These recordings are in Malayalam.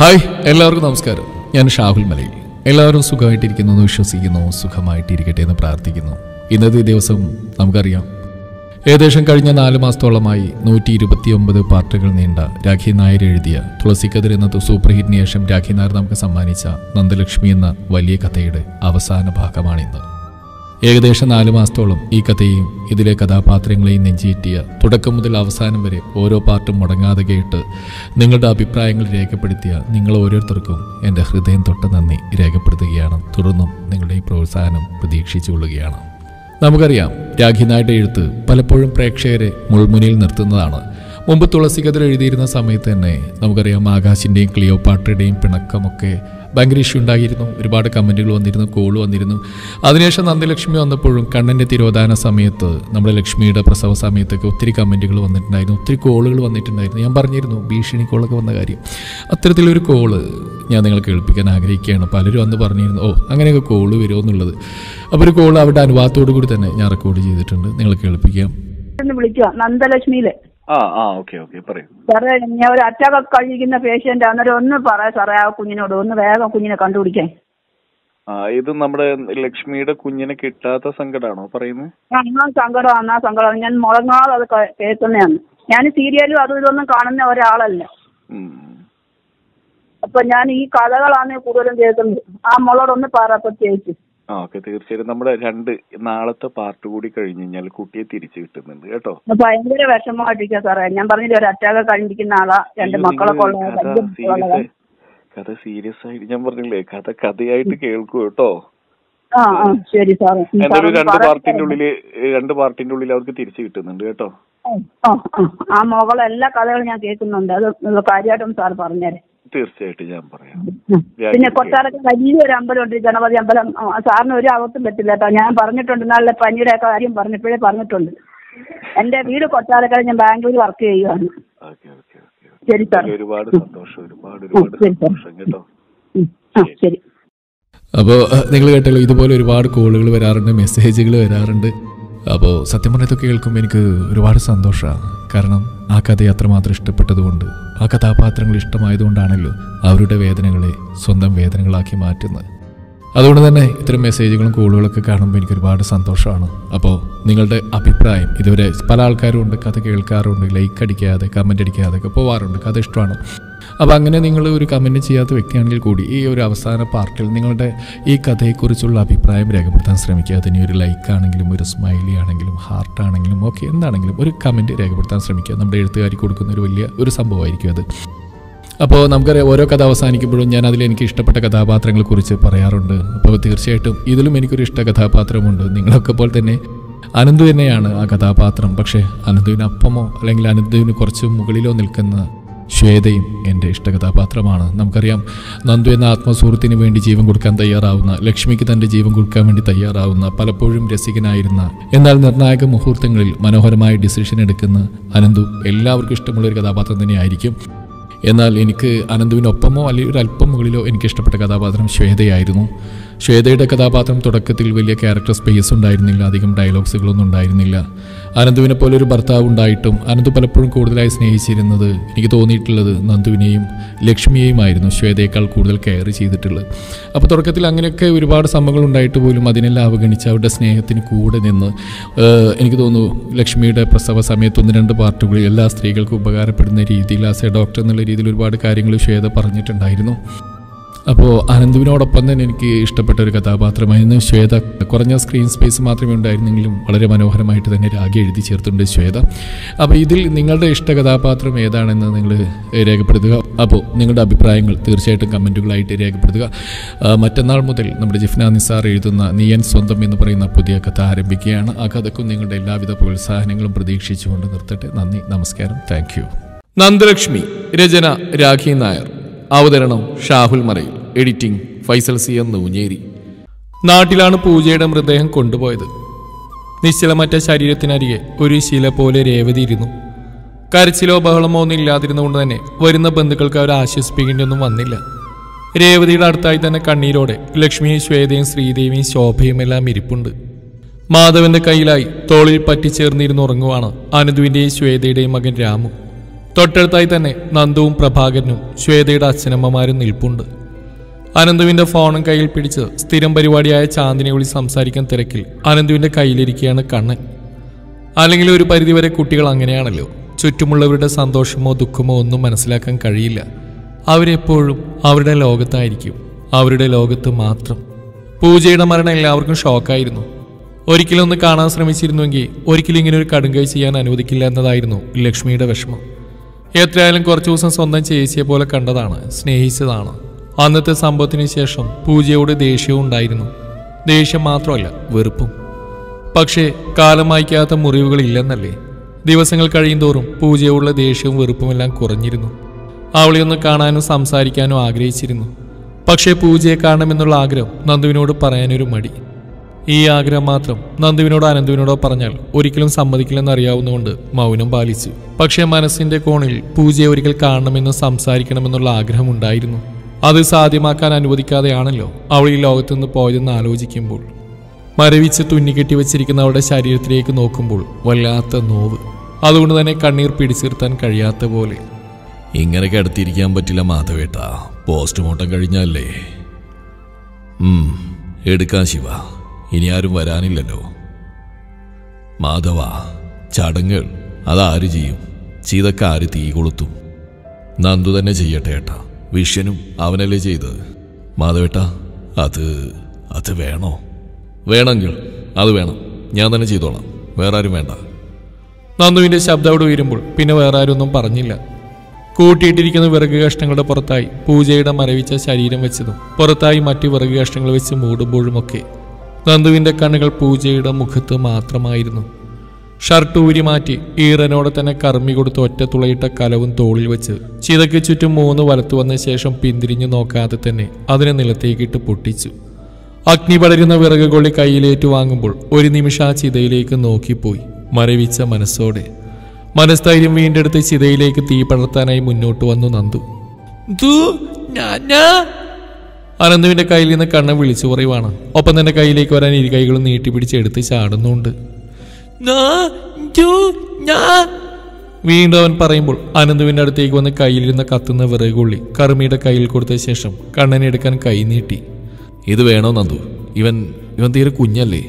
ഹായ് എല്ലാവർക്കും നമസ്കാരം ഞാൻ ഷാഹുൽ മലയിൽ എല്ലാവരും സുഖമായിട്ടിരിക്കുന്നു എന്ന് വിശ്വസിക്കുന്നു സുഖമായിട്ടിരിക്കട്ടെ എന്ന് പ്രാർത്ഥിക്കുന്നു ഇന്നത്തെ ദിവസം നമുക്കറിയാം ഏകദേശം കഴിഞ്ഞ നാല് മാസത്തോളമായി നൂറ്റി ഇരുപത്തിയൊമ്പത് പാർട്ടുകൾ നീണ്ട രാഖി നായർ എഴുതിയ തുളസിക്കതിർ എന്ന സൂപ്പർ ഹിറ്റിന് ശേഷം രാഖി നായർ നമുക്ക് സമ്മാനിച്ച നന്ദലക്ഷ്മി എന്ന വലിയ കഥയുടെ അവസാന ഭാഗമാണിന്ന് ഏകദേശം നാല് മാസത്തോളം ഈ കഥയെയും ഇതിലെ കഥാപാത്രങ്ങളെയും നെഞ്ചിയേറ്റിയ തുടക്കം മുതൽ അവസാനം വരെ ഓരോ പാർട്ടും മുടങ്ങാതെ കേട്ട് നിങ്ങളുടെ അഭിപ്രായങ്ങൾ രേഖപ്പെടുത്തിയ നിങ്ങൾ ഓരോരുത്തർക്കും എൻ്റെ ഹൃദയം തൊട്ട് നന്ദി രേഖപ്പെടുത്തുകയാണ് തുടർന്നും നിങ്ങളുടെ ഈ പ്രോത്സാഹനം പ്രതീക്ഷിച്ചുകൊള്ളുകയാണ് നമുക്കറിയാം രാഖിനായുടെ എഴുത്ത് പലപ്പോഴും പ്രേക്ഷകരെ മുൾമുനിൽ നിർത്തുന്നതാണ് മുമ്പ് തുളസിക്കതിർ എഴുതിയിരുന്ന സമയത്ത് തന്നെ നമുക്കറിയാം ആകാശിൻ്റെയും ക്ലിയോപാട്രയുടെയും പിണക്കമൊക്കെ ഭയങ്കര ഇഷ്യൂ ഉണ്ടായിരുന്നു ഒരുപാട് കമൻറ്റുകൾ വന്നിരുന്നു കോൾ വന്നിരുന്നു അതിനുശേഷം നന്ദലക്ഷ്മി വന്നപ്പോഴും കണ്ണൻ്റെ തിരോധാന സമയത്ത് നമ്മുടെ ലക്ഷ്മിയുടെ പ്രസവ സമയത്തൊക്കെ ഒത്തിരി കമൻറ്റുകൾ വന്നിട്ടുണ്ടായിരുന്നു ഒത്തിരി കോളുകൾ വന്നിട്ടുണ്ടായിരുന്നു ഞാൻ പറഞ്ഞിരുന്നു ഭീഷണി കോളൊക്കെ വന്ന കാര്യം അത്തരത്തിലൊരു കോള് ഞാൻ നിങ്ങളെ കേൾപ്പിക്കാൻ ആഗ്രഹിക്കുകയാണ് പലരും അന്ന് പറഞ്ഞിരുന്നു ഓ അങ്ങനെയൊക്കെ കോള് വരുമോ എന്നുള്ളത് അപ്പോൾ ഒരു കോൾ അവരുടെ അനുവാദത്തോടു കൂടി തന്നെ ഞാൻ റെക്കോർഡ് ചെയ്തിട്ടുണ്ട് നിങ്ങൾ കേൾപ്പിക്കാം എന്ന് വിളിക്കുക നന്ദലക്ഷ്മിയില് ആ ആ ഓക്കെ ഓക്കെ പറയൂ സാറേ ഞാൻ ഒരു അറ്റാക്ക് കഴിക്കുന്ന പേഷ്യന്റ് അന്നേരം ഒന്ന് പറയാം സാറേ ആ കുഞ്ഞിനോട് ഒന്ന് വേഗം കുഞ്ഞിനെ കണ്ടുപിടിക്കാൻ ആ ഇത് നമ്മുടെ ലക്ഷ്മിയുടെ കുഞ്ഞിനെ കിട്ടാത്ത സങ്കടാണോ പറയുന്നത് ആ എന്നാ സങ്കടമാണ് ആ സങ്കടമാണ് ഞാൻ മുടങ്ങാതെ അത് കേ- കേൾക്കുന്നതാണ് ഞാൻ സീരിയലും അതും ഇതൊന്നും കാണുന്ന ഒരാളല്ല അപ്പൊ ഞാൻ ഈ കഥകളാണ് കൂടുതലും കേൾക്കുന്നത് ആ മോളോടൊന്ന് പറ പ്രത്യേകിച്ച് ആ ഓക്കെ തീർച്ചയായും നമ്മുടെ രണ്ട് നാളത്തെ പാർട്ട് കൂടി കഴിഞ്ഞ് കഴിഞ്ഞാൽ കുട്ടിയെ തിരിച്ചു കിട്ടുന്നുണ്ട് കേട്ടോ അപ്പൊ ഭയങ്കര വിഷമമായിട്ടിരിക്കുക സാറേ ഞാൻ പറഞ്ഞില്ല ഒരു അറ്റാക്ക് കഴിഞ്ഞിരിക്കുന്ന ആളാ രണ്ട് അയ്യോ, മക്കളൊക്കെ നിങ്ങള് ഉള്ള കഥ വലിയ സീരിയസ് മക്കളുള്ളതാ. ആയി കഥ സീരിയസ് ആയിട്ട് ഞാൻ പറഞ്ഞില്ലേ കഥ കഥയായിട്ട് കേൾക്കൂ കേട്ടോ ആ ആ ശരി സാറേ ഉം, സാർ എന്തായാലും ഒന്ന് രണ്ട് പറ. പാർട്ടിന്റെ ഉള്ളില് രണ്ട് പാർട്ടിന്റെ ഉള്ളിൽ അവർക്ക് തിരിച്ചു കിട്ടുന്നുണ്ട് കേട്ടോ ആ, ആ, ആ മകളെ എല്ലാ കഥകളും ഞാൻ കേൾക്കുന്നുണ്ട് അത് കാര്യമായിട്ടും സാർ പറഞ്ഞേരെ തീർച്ചയായിട്ടും ഞാൻ പറയാം ഉം. പിന്നെ കൊട്ടാരത്തിൽ വലിയൊരു അമ്പലമുണ്ട് ഗണപതി അമ്പലം ആ, സാറിന് ഒരു ആവത്തും പറ്റില്ല കേട്ടോ ഞാൻ പറഞ്ഞിട്ടുണ്ട് നാളെ പനിയുടെ ഒക്കെ കാര്യം പറഞ്ഞപ്പോഴേ പറഞ്ഞിട്ടുണ്ട് എന്റെ വീട് കൊട്ടാരക്കര ഞാൻ ബാംഗ്ലൂർ വർക്ക് ചെയ്യുകയാണ് ഓക്കെ ഓക്കെ ഓക്കെ ശരി സാർ ഒരുപാട് സന്തോഷം ഒരുപാട് ഒരുപാട് ശരി, സാർ. സന്തോഷം കേട്ടോ ഉം. ആ ശരി അപ്പോൾ നിങ്ങൾ കേട്ടല്ലോ ഇതുപോലെ ഒരുപാട് കോളുകൾ വരാറുണ്ട് മെസ്സേജുകൾ വരാറുണ്ട് അപ്പോൾ സത്യം പറഞ്ഞതൊക്കെ കേൾക്കുമ്പോൾ എനിക്ക് ഒരുപാട് സന്തോഷമാണ് കാരണം ആ കഥയെ അത്രമാത്രം ഇഷ്ടപ്പെട്ടതുകൊണ്ട് ആ കഥാപാത്രങ്ങൾ ഇഷ്ടമായതുകൊണ്ടാണല്ലോ അവരുടെ വേദനകളെ സ്വന്തം വേദനകളാക്കി മാറ്റുന്നത് അതുകൊണ്ട് തന്നെ ഇത്തരം മെസ്സേജുകളും കോളുകളൊക്കെ കാണുമ്പോൾ എനിക്ക് ഒരുപാട് സന്തോഷമാണ് അപ്പോൾ നിങ്ങളുടെ അഭിപ്രായം ഇതുവരെ പല ആൾക്കാരും ഉണ്ട് കഥ കേൾക്കാറുണ്ട് ലൈക്ക് അടിക്കാതെ കമൻ്റ് അടിക്കാതെ ഒക്കെ പോവാറുണ്ട് കഥ ഇഷ്ടമാണ് അപ്പോൾ അങ്ങനെ നിങ്ങൾ ഒരു കമൻറ്റ് ചെയ്യാത്ത വ്യക്തിയാണെങ്കിൽ കൂടി ഈ ഒരു അവസാന പാർട്ടിൽ നിങ്ങളുടെ ഈ കഥയെക്കുറിച്ചുള്ള അഭിപ്രായം രേഖപ്പെടുത്താൻ ശ്രമിക്കുക അതിന് ഒരു ലൈക്ക് ആണെങ്കിലും ഒരു സ്മൈലി ആണെങ്കിലും ഹാർട്ട് ആണെങ്കിലും ഓക്കെ എന്താണെങ്കിലും ഒരു കമൻറ്റ് രേഖപ്പെടുത്താൻ ശ്രമിക്കുക നമ്മുടെ എഴുത്തുകാരി കൊടുക്കുന്ന ഒരു വലിയ ഒരു സംഭവമായിരിക്കും അത് അപ്പോൾ നമുക്കറിയാം ഓരോ കഥ അവസാനിക്കുമ്പോഴും ഞാൻ അതിൽ എനിക്ക് ഇഷ്ടപ്പെട്ട കഥാപാത്രങ്ങളെ കുറിച്ച് പറയാറുണ്ട് അപ്പോൾ തീർച്ചയായിട്ടും ഇതിലും എനിക്കൊരു ഇഷ്ട കഥാപാത്രമുണ്ട് നിങ്ങളൊക്കെ പോലെ തന്നെ അനന്തു തന്നെയാണ് ആ കഥാപാത്രം പക്ഷേ അനന്തുവിന് അപ്പമോ അല്ലെങ്കിൽ അനന്തുവിന് കുറച്ച് മുകളിലോ നിൽക്കുന്ന ശ്വേതയും എൻ്റെ ഇഷ്ട കഥാപാത്രമാണ് നമുക്കറിയാം നന്ദു എന്ന ആത്മസുഹൃത്തിന് വേണ്ടി ജീവൻ കൊടുക്കാൻ തയ്യാറാവുന്ന ലക്ഷ്മിക്ക് തൻ്റെ ജീവൻ കൊടുക്കാൻ വേണ്ടി തയ്യാറാവുന്ന പലപ്പോഴും രസികനായിരുന്ന എന്നാൽ നിർണായക മുഹൂർത്തങ്ങളിൽ മനോഹരമായ ഡിസിഷൻ എടുക്കുന്ന അനന്തു എല്ലാവർക്കും ഇഷ്ടമുള്ള ഒരു കഥാപാത്രം തന്നെയായിരിക്കും എന്നാൽ എനിക്ക് അനന്തുവിനൊപ്പമോ അല്ലെങ്കിൽ ഒരു അല്പം മുകളിലോ എനിക്ക് ഇഷ്ടപ്പെട്ട കഥാപാത്രം ശ്വേതയായിരുന്നു ശ്വേതയുടെ കഥാപാത്രം തുടക്കത്തിൽ വലിയ ക്യാരക്ടർ സ്പേസ് ഉണ്ടായിരുന്നില്ല അധികം ഡയലോഗ്സുകളൊന്നും ഉണ്ടായിരുന്നില്ല അനന്തുവിനെ പോലെ ഒരു ഭർത്താവ് ഉണ്ടായിട്ടും അനന്തു പലപ്പോഴും കൂടുതലായി സ്നേഹിച്ചിരുന്നത് എനിക്ക് തോന്നിയിട്ടുള്ളത് നന്ദുവിനെയും ലക്ഷ്മിയെയുമായിരുന്നു ശ്വേതയേക്കാൾ കൂടുതൽ കെയർ ചെയ്തിട്ടുള്ളത് അപ്പോൾ തുടക്കത്തിൽ അങ്ങനെയൊക്കെ ഒരുപാട് സംഭവങ്ങൾ ഉണ്ടായിട്ട് പോലും അതിനെല്ലാം അവഗണിച്ച് അവരുടെ സ്നേഹത്തിന് കൂടെ നിന്ന് ഏഹ്, എനിക്ക് തോന്നുന്നു ലക്ഷ്മിയുടെ പ്രസവ സമയത്ത് ഒന്ന് രണ്ട് പാർട്ടുകളിൽ എല്ലാ സ്ത്രീകൾക്കും ഉപകാരപ്പെടുന്ന രീതിയിൽ ആസ് എ ഡോക്ടർ എന്നുള്ള രീതിയിൽ ഒരുപാട് കാര്യങ്ങൾ ശ്വേത പറഞ്ഞിട്ടുണ്ടായിരുന്നു അപ്പോൾ അനന്തുവിനോടൊപ്പം തന്നെ എനിക്ക് ഇഷ്ടപ്പെട്ട ഒരു കഥാപാത്രമായിരുന്നു ശ്വേത കുറഞ്ഞ സ്ക്രീൻ സ്പേസ് മാത്രമേ ഉണ്ടായിരുന്നെങ്കിലും വളരെ മനോഹരമായിട്ട് തന്നെ രാഗി എഴുതി ചേർത്തിട്ടുണ്ട് ശ്വേത അപ്പോൾ ഇതിൽ നിങ്ങളുടെ ഇഷ്ട കഥാപാത്രം ഏതാണെന്ന് നിങ്ങൾ രേഖപ്പെടുത്തുക അപ്പോൾ നിങ്ങളുടെ അഭിപ്രായങ്ങൾ തീർച്ചയായിട്ടും കമൻറ്റുകളായിട്ട് രേഖപ്പെടുത്തുക ആ, മറ്റന്നാൾ മുതൽ നമ്മുടെ ജിഫ്ന നിസാർ എഴുതുന്ന നീയൻ സ്വന്തം എന്ന് പറയുന്ന പുതിയ കഥ ആരംഭിക്കുകയാണ് ആ കഥക്കും നിങ്ങളുടെ എല്ലാവിധ പ്രോത്സാഹനങ്ങളും പ്രതീക്ഷിച്ചുകൊണ്ട് നിർത്തട്ടെ നന്ദി നമസ്കാരം താങ്ക് യു നന്ദലക്ഷ്മി രചന രാഖി നായർ അവതരണം Shahul Marayil editing Faisal C M Noonjeri നാട്ടിലാണ് പൂജയുടെ മൃതദേഹം കൊണ്ടുപോയത് നിശ്ചലമറ്റ ശരീരത്തിനരികെ ഒരു ശില പോലെ രേവതി ഇരുന്നു കരച്ചിലോ ബഹളമോ ഒന്നും ഇല്ലാതിരുന്നുകൊണ്ട് തന്നെ വരുന്ന ബന്ധുക്കൾക്ക് അവരെ ആശ്വസിപ്പിക്കേണ്ടിയൊന്നും വന്നില്ല രേവതിയുടെ അടുത്തായി തന്നെ കണ്ണീരോടെ ലക്ഷ്മിയും ശ്വേതയും ശ്രീദേവിയും ശോഭയും എല്ലാം ഇരിപ്പുണ്ട് മാധവന്റെ കയ്യിലായി തോളിൽ പറ്റിച്ചേർന്നിരുന്ന് ഉറങ്ങുവാണ് അനന്തുവിന്റെയും ശ്വേതയുടെയും മകൻ രാമു തൊട്ടടുത്തായി തന്നെ നന്ദുവും പ്രഭാകരനും ശ്വേതയുടെ അച്ഛനമ്മമാരും നിൽപ്പുണ്ട് അനന്തുവിന്റെ ഫോണും കയ്യിൽ പിടിച്ച് സ്ഥിരം പരിപാടിയായ ചാന്ദിനെ വിളി സംസാരിക്കാൻ തിരക്കിൽ അനന്തുവിന്റെ കയ്യിലിരിക്കുകയാണ് കണ്ണൻ അല്ലെങ്കിൽ ഒരു പരിധിവരെ കുട്ടികൾ അങ്ങനെയാണല്ലോ ചുറ്റുമുള്ളവരുടെ സന്തോഷമോ ദുഃഖമോ ഒന്നും മനസ്സിലാക്കാൻ കഴിയില്ല അവരെപ്പോഴും അവരുടെ ലോകത്തായിരിക്കും അവരുടെ ലോകത്ത് മാത്രം പൂജയുടെ മരണം എല്ലാവർക്കും ഷോക്കായിരുന്നു ഒരിക്കലും ഒന്ന് കാണാൻ ശ്രമിച്ചിരുന്നുവെങ്കിൽ ഒരിക്കലും ഇങ്ങനെ ഒരു കടുങ്കൈ ചെയ്യാൻ അനുവദിക്കില്ല എന്നതായിരുന്നു ലക്ഷ്മിയുടെ വിഷമം എത്രയായാലും കുറച്ചു ദിവസം സ്വന്തം ചേച്ചിയെ പോലെ കണ്ടതാണ് സ്നേഹിച്ചതാണ് അന്നത്തെ സംഭവത്തിന് ശേഷം പൂജയോട് ദേഷ്യവും ഉണ്ടായിരുന്നു ദേഷ്യം മാത്രമല്ല വെറുപ്പും പക്ഷേ കാലം മായ്ക്കാത്ത മുറിവുകൾ ഇല്ലെന്നല്ലേ ദിവസങ്ങൾ കഴിയുന്തോറും പൂജയോടുള്ള ദേഷ്യവും വെറുപ്പുമെല്ലാം കുറഞ്ഞിരുന്നു അവളെ ഒന്ന് കാണാനും സംസാരിക്കാനും ആഗ്രഹിച്ചിരുന്നു പക്ഷേ പൂജയെ കാണണമെന്നുള്ള ആഗ്രഹം നന്ദുവിനോട് പറയാനൊരു മടി ഈ ആഗ്രഹം മാത്രം നന്ദുവിനോടോ അനന്തുവിനോടോ പറഞ്ഞാൽ ഒരിക്കലും സമ്മതിക്കില്ലെന്ന് അറിയാവുന്നതുകൊണ്ട് മൗനം പാലിച്ചു പക്ഷേ മനസ്സിന്റെ കോണിൽ പൂജയെ ഒരിക്കൽ കാണണമെന്നും സംസാരിക്കണമെന്നുള്ള ആഗ്രഹമുണ്ടായിരുന്നു അത് സാധ്യമാക്കാൻ അനുവദിക്കാതെയാണല്ലോ അവൾ ഈ ലോകത്തുനിന്ന് പോയതെന്ന് ആലോചിക്കുമ്പോൾ മരവിച്ച് തുന്നിക്കെട്ടി വെച്ചിരിക്കുന്ന അവളുടെ ശരീരത്തിലേക്ക് നോക്കുമ്പോൾ വല്ലാത്ത നോവ് അതുകൊണ്ട് തന്നെ കണ്ണീർ പിടിച്ചിർത്താൻ കഴിയാത്ത പോലെ ഇങ്ങനെ കിടത്തിയിരിക്കാൻ പറ്റില്ല മാധവേട്ട പോസ്റ്റ്മോർട്ടം കഴിഞ്ഞല്ലേ ഉം, എടുക്കാം ശിവ ഇനി ആരും വരാനില്ലല്ലോ മാധവ ചടങ്ങുകൾ അതാര് ചെയ്യും ചെയ്തൊക്കെ ആര് തീ കൊളുത്തും നന്ദു തന്നെ ചെയ്യട്ടെ ഏട്ടാ വിഷ്യനും അവനല്ലേ ചെയ്തത് മാധവേട്ട അത് അത് വേണോ വേണമെങ്കിൽ അത് വേണം ഞാൻ തന്നെ ചെയ്തോളാം വേറെ ആരും വേണ്ട നന്ദുവിന്റെ ശബ്ദം അവിടെ ഉയരുമ്പോൾ പിന്നെ വേറെ ആരും ഒന്നും പറഞ്ഞില്ല കൂട്ടിയിട്ടിരിക്കുന്ന വിറക് കഷ്ണങ്ങളുടെ പുറത്തായി പൂജയുടെ മരവിച്ച ശരീരം വെച്ചതും പുറത്തായി മറ്റു വിറക് കഷ്ണങ്ങൾ വെച്ച് മൂടുമ്പോഴുമൊക്കെ നന്ദുവിന്റെ കണ്ണുകൾ പൂജയുടെ മുഖത്ത് മാത്രമായിരുന്നു ഷർട്ട് ഊരി മാറ്റി ഈറനോടെ തന്നെ കർമ്മി കൊടുത്ത് ഒറ്റ തുളയിട്ട കലവും തോളിൽ വെച്ച് ചിതയ്ക്ക് ചുറ്റും മൂന്ന് വലത്തു വന്ന ശേഷം പിന്തിരിഞ്ഞു നോക്കാതെ തന്നെ അതിനെ നിലത്തേക്കിട്ട് പൊട്ടിച്ചു അഗ്നി പടരുന്ന വിറക് കൊള്ളി കയ്യിലേറ്റു വാങ്ങുമ്പോൾ ഒരു നിമിഷം ആ ചിതയിലേക്ക് നോക്കിപ്പോയി മരവിച്ച മനസ്സോടെ മനസ്ഥൈര്യം വീണ്ടെടുത്ത് ചിതയിലേക്ക് തീ പടർത്താനായി മുന്നോട്ട് വന്നു നന്ദു അനന്തുവിന്റെ കയ്യിൽ നിന്ന് കണ്ണൻ വിളിച്ചു പറയുവാണ് ഒപ്പം തന്നെ കയ്യിലേക്ക് വരാൻ ഇരു കൈകളും നീട്ടിപ്പിടിച്ച് എടുത്ത് ചാടുന്നുണ്ട് വീണ്ടും അവൻ പറയുമ്പോൾ അനന്തുവിന്റെ അടുത്തേക്ക് വന്ന് കയ്യിലിരുന്ന കത്തുന്ന വിറകുള്ളി കറുമിയുടെ കയ്യിൽ കൊടുത്ത ശേഷം കണ്ണനെ എടുക്കാൻ കൈ നീട്ടി ഇത് വേണോ നന്ദു ഇവൻ ഇവൻ തീരെ കുഞ്ഞല്ലേ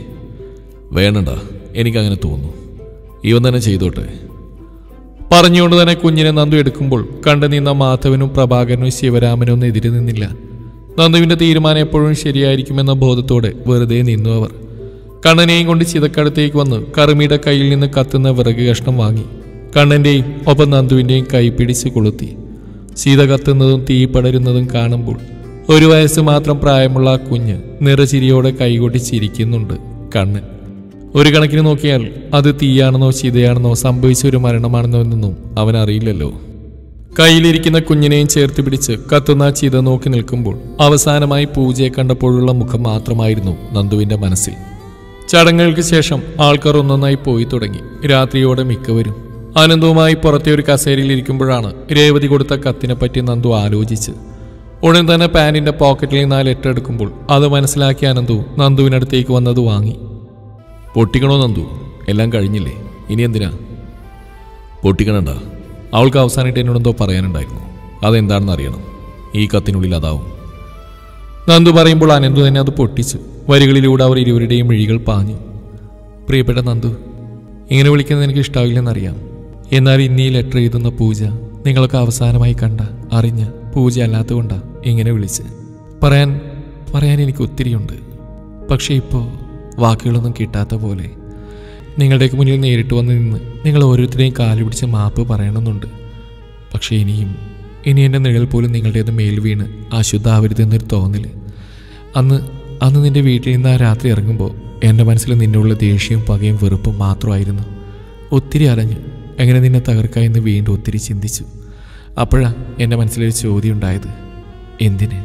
വേണണ്ട എനിക്കങ്ങനെ തോന്നുന്നു ഇവൻ തന്നെ ചെയ്തോട്ടെ പറഞ്ഞുകൊണ്ട് തന്നെ കുഞ്ഞിനെ നന്ദു എടുക്കുമ്പോൾ കണ്ടു നിന്ന മാധവനും പ്രഭാകരനും ശിവരാമനും ഒന്നും എതിരെ നിന്നില്ല നന്ദുവിന്റെ തീരുമാനം എപ്പോഴും ശരിയായിരിക്കുമെന്ന ബോധത്തോടെ വെറുതെ നിന്നു അവർ കണ്ണനെയും കൊണ്ട് ചിതക്കടുത്തേക്ക് വന്ന് കറുമിയുടെ കയ്യിൽ നിന്ന് കത്തുന്ന വിറക് കഷ്ണം വാങ്ങി കണ്ണന്റെയും ഒപ്പം നന്ദുവിന്റെയും കൈ പിടിച്ച് കൊളുത്തി ചീത കത്തുന്നതും തീ പടരുന്നതും കാണുമ്പോൾ ഒരു വയസ്സ് മാത്രം പ്രായമുള്ള ആ കുഞ്ഞ് നിറചിരിയോടെ കൈകൊട്ടി ചിരിക്കുന്നുണ്ട് കണ്ണൻ ഒരു കണക്കിന് നോക്കിയാൽ അത് തീയാണെന്നോ ചീതയാണെന്നോ സംഭവിച്ച ഒരു മരണമാണെന്നോ എന്നൊന്നും അവൻ അറിയില്ലല്ലോ കയ്യിലിരിക്കുന്ന കുഞ്ഞിനെയും ചേർത്ത് പിടിച്ച് കത്തുന്ന ആ ചീത നോക്കി നിൽക്കുമ്പോൾ അവസാനമായി പൂജയെ കണ്ടപ്പോഴുള്ള മുഖം മാത്രമായിരുന്നു നന്ദുവിന്റെ മനസ്സിൽ ചടങ്ങുകൾക്ക് ശേഷം ആൾക്കാർ ഒന്നൊന്നായി പോയി തുടങ്ങി രാത്രിയോടെ മിക്കവരും ആനന്ദവുമായി പുറത്തെ ഒരു കസേരയിൽ ഇരിക്കുമ്പോഴാണ് രേവതി കൊടുത്ത കത്തിനെ പറ്റി നന്ദു ആലോചിച്ച് ഉടൻ തന്നെ പാനിന്റെ പോക്കറ്റിൽ നിന്ന് ആ ലെറ്റർ എടുക്കുമ്പോൾ അത് മനസ്സിലാക്കിയ അനന്തു നന്ദുവിനടുത്തേക്ക് വന്നത് വാങ്ങി പൊട്ടിക്കണോ നന്ദു എല്ലാം കഴിഞ്ഞില്ലേ ഇനി എന്തിനാ പൊട്ടിക്കണണ്ട അവൾക്ക് അവസാനമായിട്ട് എന്നോടെന്തോ പറയാനുണ്ടായിരുന്നു അതെന്താണെന്ന് അറിയണം ഈ കത്തിനുള്ളിൽ അതാവും നന്ദു പറയുമ്പോൾ അനന്തു തന്നെ അത് പൊട്ടിച്ചു വരികളിലൂടെ അവർ ഇരുവരുടെയും മിഴികൾ പാഞ്ഞു പ്രിയപ്പെട്ട നന്ദു ഇങ്ങനെ വിളിക്കുന്നത് എനിക്ക് ഇഷ്ടാവില്ലെന്നറിയാം എന്നാൽ ഇന്ന് ഈ ലെറ്റർ എഴുതുന്ന പൂജ നിങ്ങളൊക്കെ അവസാനമായി കണ്ട അറിഞ്ഞ പൂജ അല്ലാത്തതുകൊണ്ടാ ഇങ്ങനെ വിളിച്ച് പറയാൻ പറയാൻ എനിക്ക് ഒത്തിരിയുണ്ട് പക്ഷേ ഇപ്പോൾ വാക്കുകളൊന്നും കിട്ടാത്ത പോലെ നിങ്ങളുടെയൊക്കെ മുന്നിൽ നേരിട്ട് വന്ന് നിന്ന് നിങ്ങൾ ഓരോരുത്തരെയും കാല് പിടിച്ച് മാപ്പ് പറയണമെന്നുണ്ട് പക്ഷേ ഇനിയും ഇനി എൻ്റെ നിഴൽ പോലും നിങ്ങളുടേത് മേൽ വീണ് അശുദ്ധാവരുതെന്നൊരു തോന്നൽ അന്ന് അന്ന് നിന്റെ വീട്ടിൽ നിന്ന് ആ രാത്രി ഇറങ്ങുമ്പോൾ എൻ്റെ മനസ്സിൽ നിന്നോടുള്ള ദേഷ്യവും പകയും വെറുപ്പും മാത്രമായിരുന്നു ഒത്തിരി അലഞ്ഞു എങ്ങനെ നിന്നെ തകർക്കാം എന്ന് വീണ്ടും ഒത്തിരി ചിന്തിച്ചു അപ്പോഴാണ് എൻ്റെ മനസ്സിലൊരു ചോദ്യം ഉണ്ടായത് എന്തിന്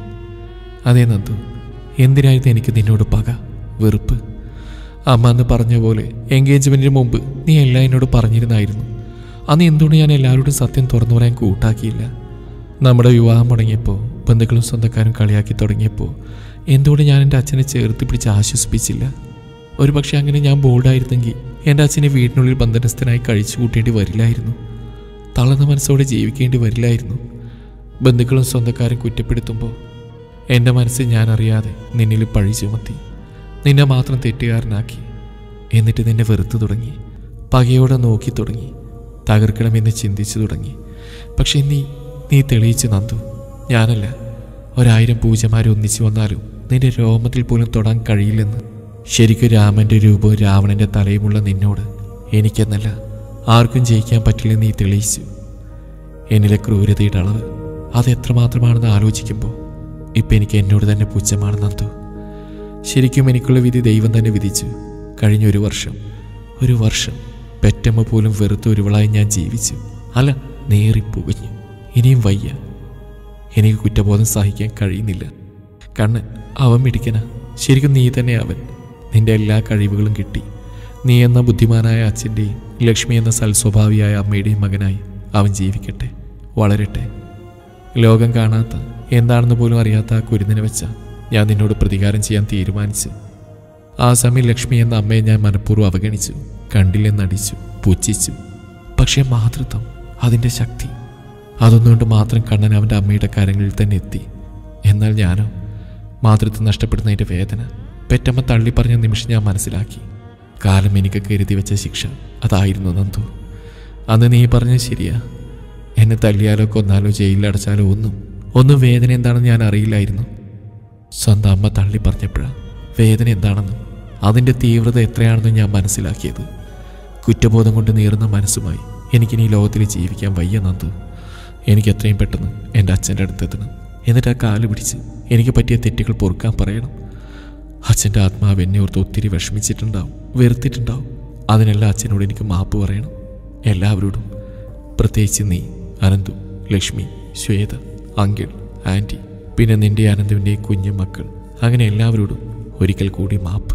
അതേ നന്ദു എന്തിനായിരുന്നു എനിക്ക് നിന്നോട് പക വെറുപ്പ് അമ്മ അന്ന് പറഞ്ഞ പോലെ എൻഗേജ്മെൻറ്റിന് മുമ്പ് നീ എല്ലാം എന്നോട് പറഞ്ഞിരുന്നായിരുന്നു അന്ന് എന്തുകൊണ്ട് ഞാൻ എല്ലാവരോടും സത്യം തുറന്നു പറയാൻ കൂട്ടാക്കിയില്ല നമ്മുടെ വിവാഹം മുടങ്ങിയപ്പോൾ ബന്ധുക്കളും സ്വന്തക്കാരും കളിയാക്കി തുടങ്ങിയപ്പോൾ എന്തുകൊണ്ട് ഞാൻ എൻ്റെ അച്ഛനെ ചേർത്ത് പിടിച്ച് ആശ്വസിപ്പിച്ചില്ല ഒരു പക്ഷേ അങ്ങനെ ഞാൻ ബോൾഡായിരുന്നെങ്കിൽ എൻ്റെ അച്ഛനെ വീടിനുള്ളിൽ ബന്ധനസ്ഥനായി കഴിച്ചു കൂട്ടേണ്ടി വരില്ലായിരുന്നു തളർന്ന മനസ്സോടെ ജീവിക്കേണ്ടി വരില്ലായിരുന്നു ബന്ധുക്കളും സ്വന്തക്കാരും കുറ്റപ്പെടുത്തുമ്പോൾ എൻ്റെ മനസ്സ് ഞാൻ അറിയാതെ നിന്നിൽ പഴി ചുമത്തി നിന്നെ മാത്രം തെറ്റുകാരനാക്കി എന്നിട്ട് നിന്നെ വെറുത്തു തുടങ്ങി പകയോടെ നോക്കി തുടങ്ങി തകർക്കണമെന്ന് ചിന്തിച്ചു തുടങ്ങി പക്ഷെ നീ നീ തെളിയിച്ചു നന്ദു ഞാനല്ല ഒരായിരം പൂജമാരെ ഒന്നിച്ചു വന്നാലും നിന്റെ രോമത്തിൽ പോലും തൊടാൻ കഴിയില്ലെന്ന് ശരിക്കും രാമന്റെ രൂപവും രാവണന്റെ തലയുമുള്ള നിന്നോട് എനിക്കെന്നല്ല ആർക്കും ജയിക്കാൻ പറ്റില്ലെന്ന് നീ തെളിയിച്ചു എന്നിലെ ക്രൂരതയുടെ അളവ് അത് എത്രമാത്രമാണെന്ന് ആലോചിക്കുമ്പോൾ ഇപ്പം എനിക്ക് എന്നോട് തന്നെ പുച്ഛമാണ് നന്ദു ശരിക്കും എനിക്കുള്ള വിധി ദൈവം തന്നെ വിധിച്ചു കഴിഞ്ഞ ഒരു വർഷം ഒരു വർഷം പെറ്റമ്മ പോലും വെറുത്ത ഒരുവളായി ഞാൻ ജീവിച്ചു അല്ല നേറിപ്പുകഞ്ഞു ഇനിയും വയ്യ എനിക്ക് കുറ്റബോധം സഹിക്കാൻ കഴിയുന്നില്ല കണ്ണൻ അവൻ മിടിക്കന ശരിക്കും നീ തന്നെ അവൻ നിന്റെ എല്ലാ കഴിവുകളും കിട്ടി നീ എന്ന ബുദ്ധിമാനായ അച്ഛൻ്റെയും ലക്ഷ്മി എന്ന സൽസ്വഭാവിയായ അമ്മയുടെയും മകനായി അവൻ ജീവിക്കട്ടെ വളരട്ടെ ലോകം കാണാത്ത എന്താണെന്ന് പോലും അറിയാത്ത ആ കുരുന്നിനെ വെച്ച ഞാൻ നിന്നോട് പ്രതികാരം ചെയ്യാൻ തീരുമാനിച്ചു ആ സമയം ലക്ഷ്മി എന്ന അമ്മയെ ഞാൻ മനഃപൂർവ്വം അവഗണിച്ചു കണ്ടില്ലെന്നടിച്ചു പുച്ഛിച്ചു പക്ഷേ മാതൃത്വം അതിൻ്റെ ശക്തി അതൊന്നുകൊണ്ട് മാത്രം കണ്ണൻ അവൻ്റെ അമ്മയുടെ കരങ്ങളിൽ തന്നെ എത്തി എന്നാൽ ഞാനോ മാതൃത്വം നഷ്ടപ്പെടുന്നതിൻ്റെ വേദന പെറ്റമ്മ തള്ളി പറഞ്ഞ നിമിഷം ഞാൻ മനസ്സിലാക്കി കാലം എനിക്ക് കരുതി വെച്ച ശിക്ഷ അതായിരുന്നു നന്ദു അന്ന് നീ പറഞ്ഞത് ശരിയാ എന്നെ തല്ലിയാലോ കൊന്നാലോ ജയിലിലടച്ചാലോ ഒന്നും ഒന്നും വേദന എന്താണെന്ന് ഞാൻ അറിയില്ലായിരുന്നു സ്വന്തം അമ്മ തള്ളി പറഞ്ഞപ്പോഴാണ് വേദന എന്താണെന്നും അതിൻ്റെ തീവ്രത എത്രയാണെന്നും ഞാൻ മനസ്സിലാക്കിയത് കുറ്റബോധം കൊണ്ട് നീറുന്ന മനസ്സുമായി എനിക്കിനി ഈ ലോകത്തിൽ ജീവിക്കാൻ വയ്യ നന്ദു എനിക്ക് എത്രയും പെട്ടെന്ന് എൻ്റെ അച്ഛൻ്റെ അടുത്തെത്തണം എന്നിട്ട് ആ കാല് പിടിച്ച് എനിക്ക് പറ്റിയ തെറ്റുകൾ പൊറുക്കാൻ പറയണം അച്ഛൻ്റെ ആത്മാവ് എന്നെ ഓർത്ത് ഒത്തിരി വിഷമിച്ചിട്ടുണ്ടാവും വെറുത്തിട്ടുണ്ടാവും അതിനെല്ലാം അച്ഛനോട് എനിക്ക് മാപ്പ് പറയണം എല്ലാവരോടും പ്രത്യേകിച്ച് നീ അനന്തു ലക്ഷ്മി ശ്വേത അങ്കിൾ ആൻറ്റി പിന്നെ നിന്റെ അനന്തുവിൻ്റെയും കുഞ്ഞു മക്കൾ അങ്ങനെ എല്ലാവരോടും ഒരിക്കൽ കൂടി മാപ്പ്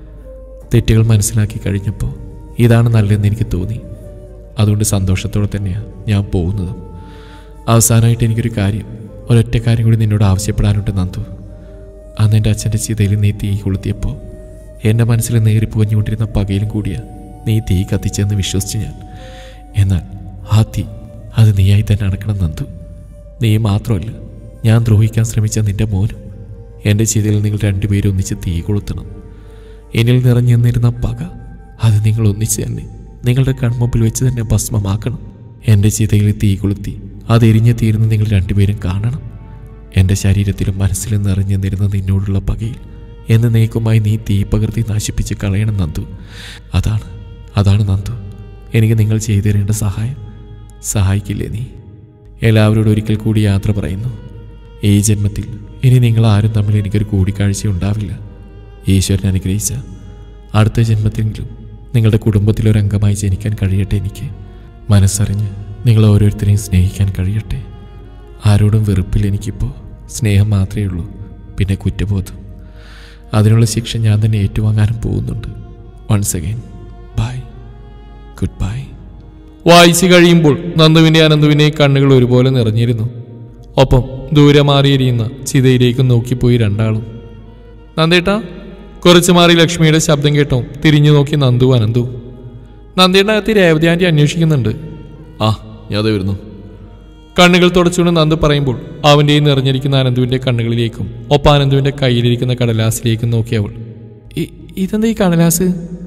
തെറ്റുകൾ മനസ്സിലാക്കി കഴിഞ്ഞപ്പോൾ ഇതാണ് നല്ലതെന്ന് എനിക്ക് തോന്നി അതുകൊണ്ട് സന്തോഷത്തോടെ തന്നെയാണ് ഞാൻ പോകുന്നത് അവസാനമായിട്ട് എനിക്കൊരു കാര്യം ഒരൊറ്റ കാര്യം കൂടി നിന്നോട് ആവശ്യപ്പെടാനുണ്ട് നന്ദു അന്ന് എൻ്റെ അച്ഛൻ്റെ ചിതയിൽ നീ തീ കൊളുത്തിയപ്പോൾ എൻ്റെ മനസ്സിൽ നേറി പുകഞ്ഞുകൊണ്ടിരുന്ന പകയിലും കൂടിയ നീ തീ കത്തിച്ചെന്ന് വിശ്വസിച്ചു ഞാൻ എന്നാൽ ആ തീ അത് നീയായി തന്നെ അടക്കണം നന്ദു നീ മാത്രമല്ല ഞാൻ ദ്രോഹിക്കാൻ ശ്രമിച്ച നിന്റെ മോനും എൻ്റെ ചിതയിൽ നിങ്ങൾ രണ്ടുപേരും ഒന്നിച്ച് തീ കൊളുത്തണം എന്നിൽ നിറഞ്ഞു നിന്നിരുന്ന പക അത് നിങ്ങൾ ഒന്നിച്ച് തന്നെ നിങ്ങളുടെ കൺമുമ്പിൽ വെച്ച് തന്നെ ഭസ്മമാക്കണം എൻ്റെ ചിതയിൽ തീ കൊളുത്തി അത് എരിഞ്ഞു തീരുന്ന നിങ്ങൾ രണ്ടുപേരും കാണണം എൻ്റെ ശരീരത്തിലും മനസ്സിലും നിറഞ്ഞു നിന്നിരുന്ന നിന്നോടുള്ള പകയിൽ എന്ന് നീക്കുമായി നീ തീ പകർത്തി നശിപ്പിച്ച് കളയണം നന്ദു അതാണ് അതാണ് നന്ദു എനിക്ക് നിങ്ങൾ ചെയ്തു തരേണ്ട സഹായം സഹായിക്കില്ലേ നീ എല്ലാവരോടും ഒരിക്കൽ കൂടി യാത്ര പറയുന്നു ഈ ജന്മത്തിൽ ഇനി നിങ്ങൾ ആരും തമ്മിൽ എനിക്കൊരു കൂടിക്കാഴ്ച ഉണ്ടാവില്ല ഈശ്വരൻ അനുഗ്രഹിച്ച അടുത്ത ജന്മത്തിലെങ്കിലും നിങ്ങളുടെ കുടുംബത്തിലൊരംഗമായി ജനിക്കാൻ കഴിയട്ടെ എനിക്ക് മനസ്സറിഞ്ഞ് നിങ്ങൾ ഓരോരുത്തരെയും സ്നേഹിക്കാൻ കഴിയട്ടെ ആരോടും വെറുപ്പില്ല എനിക്കിപ്പോൾ സ്നേഹം മാത്രമേ ഉള്ളൂ പിന്നെ കുറ്റബോധം അതിനുള്ള ശിക്ഷ ഞാൻ തന്നെ ഏറ്റുവാങ്ങാനും പോകുന്നുണ്ട് once again bye good bye വായിച്ചു കഴിയുമ്പോൾ നന്ദുവിൻ്റെ അനന്തുവിനെ കണ്ണുകൾ ഒരുപോലെ നിറഞ്ഞിരുന്നു ഒപ്പം ദൂരെ മാറിയിരിക്കുന്ന ചിതയിലേക്ക് നോക്കിപ്പോയി രണ്ടാളും നന്ദേട്ടാ കുറച്ച് മാറി ലക്ഷ്മിയുടെ ശബ്ദം കേട്ടോ തിരിഞ്ഞു നോക്കി നന്ദു അനന്തു നന്ദേട്ടനകത്ത് രേവതി ആൻറ്റി അന്വേഷിക്കുന്നുണ്ട് ആ ഞാൻ ദേ വരുന്നു കണ്ണുകൾ തുടച്ചുകൊണ്ട് നന്ദു പറയുമ്പോൾ അവൻ്റെയും നിറഞ്ഞിരിക്കുന്ന അനന്തുവിൻ്റെ കണ്ണുകളിലേക്കും ഒപ്പം അനന്തുവിൻ്റെ കയ്യിലിരിക്കുന്ന കടലാസിലേക്കും നോക്കി അവൾ "ഇ- ഇതെന്താ ഈ കടലാസ്